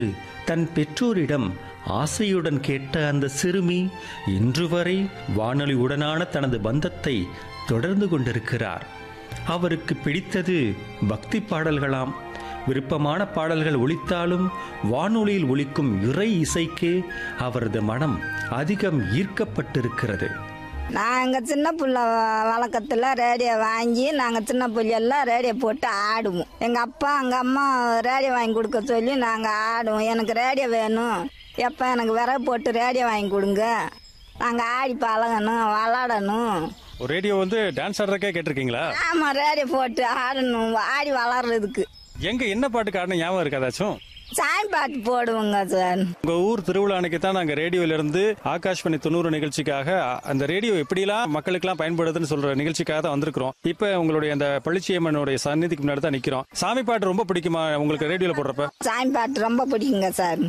தன் பெற்றோரிடம் ஆசையுடன் கேட்ட அந்த சிறுமி இன்று வரை வானொலியுடனான தனது பந்தத்தை தொடர்ந்து கொண்டிருக்கிறார் அவருக்கு பிடித்தது பக்தி பாடல்களாம் விருப்பமான பாடல்கள் ஒலித்தாலும் வானொலியில் ஒலிக்கும் இறை இசைக்கு அவரது மனம் அதிகம் ஈர்க்கப்பட்டிருக்கிறது நாங்கள் சின்ன புள்ள வழக்கத்தில் ரேடியோ வாங்கி நாங்கள் சின்ன புள்ளையெல்லாம் ரேடியோ போட்டு ஆடுவோம் எங்கள் அப்பா எங்கள் அம்மா ரேடியோ வாங்கி கொடுக்க சொல்லி நாங்கள் ஆடுவோம் எனக்கு ரேடியோ வேணும் எப்போ எனக்கு விறகு போட்டு ரேடியோ வாங்கி கொடுங்க நாங்கள் ஆடி பழகணும் விளாடணும் ஒரு ரேடியோ வந்து டான்ஸ் ஆடுறதுக்கே கேட்டிருக்கீங்களா ஆமாம் ரேடியோ போட்டு ஆடணும் ஆடி வளர்றதுக்கு எங்க என்ன பாட்டுக்கு ஆடின ஞாபகம் இருக்கு ஏதாச்சும் சாமி பாட்டு போடுவோங்க சார் உங்க ஊர் திருவிழா அன்னைக்கு தான் நாங்க ரேடியோல இருந்து ஆகாஷ்வாணி தொண்ணூறு நிகழ்ச்சிக்காக அ- அந்த ரேடியோ எப்படிலாம் மக்களுக்கெல்லாம் பயன்படுதுன்னு சொல்ற நிகழ்ச்சிக்காக தான் வந்திருக்கிறோம் இப்ப உங்களுடைய அந்த பளிச்சியம்மனுடைய சந்நிதிக்கு முன்னாடி தான் நிக்கிறோம் சாமி பாட்டு ரொம்ப பிடிக்குமா உங்களுக்கு ரேடியோல போடுறப்ப சாமி பாட்டு ரொம்ப பிடிக்குங்க சார்